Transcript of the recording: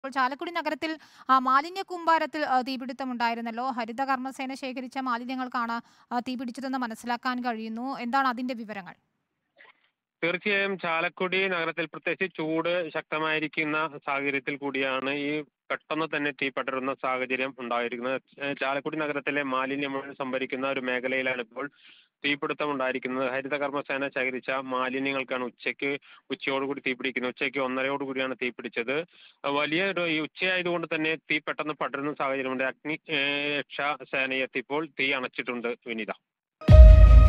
ഇപ്പോൾ ചാലക്കുടി നഗരത്തിൽ ആ, മാലിന്യ കൂമ്പാരത്തിൽ ആ, തീപിടുത്തമുണ്ടായിരുന്നല്ലോ ഹരിത കർമ്മസേന ശേഖരിച്ച മാലിന്യങ്ങൾക്കാണ് ആ, തീപിടിച്ചതെന്ന് മനസ്സിലാക്കാൻ കഴിയുന്നു എന്താണ് അതിന്റെ വിവരങ്ങൾ തീർച്ചയായും ചാലക്കുടി നഗരത്തിൽ പ്രത്യേകിച്ച് ചൂട് ശക്തമായിരിക്കുന്ന സാഹചര്യത്തിൽ കൂടിയാണ് ഈ പെട്ടെന്ന് തന്നെ തീ പടരുന്ന സാഹചര്യം ഉണ്ടായിരിക്കുന്നത് ഏഹ് ചാലക്കുടി നഗരത്തിലെ മാലിന്യം മുഴുവൻ സംഭരിക്കുന്ന ഒരു മേഖലയിലാണ് ഇപ്പോൾ തീപിടുത്തം ഉണ്ടായിരിക്കുന്നത് ഹരിത കർമ്മസേന ശേഖരിച്ച മാലിന്യങ്ങൾക്കാണ് ഉച്ചയ്ക്ക് ഉച്ചയോടുകൂടി തീ പിടിക്കുന്നത് ഉച്ചയ്ക്ക് ഒന്നരയോടുകൂടിയാണ് തീ പിടിച്ചത് വലിയ ഒരു ഈ ഉച്ചയായതുകൊണ്ട് തന്നെ തീ പെട്ടെന്ന് പടരുന്ന സാഹചര്യമുണ്ട് അഗ്നി ഏഹ് രക്ഷാ സേന എത്തിയപ്പോൾ തീ അണച്ചിട്ടുണ്ട് വിനീത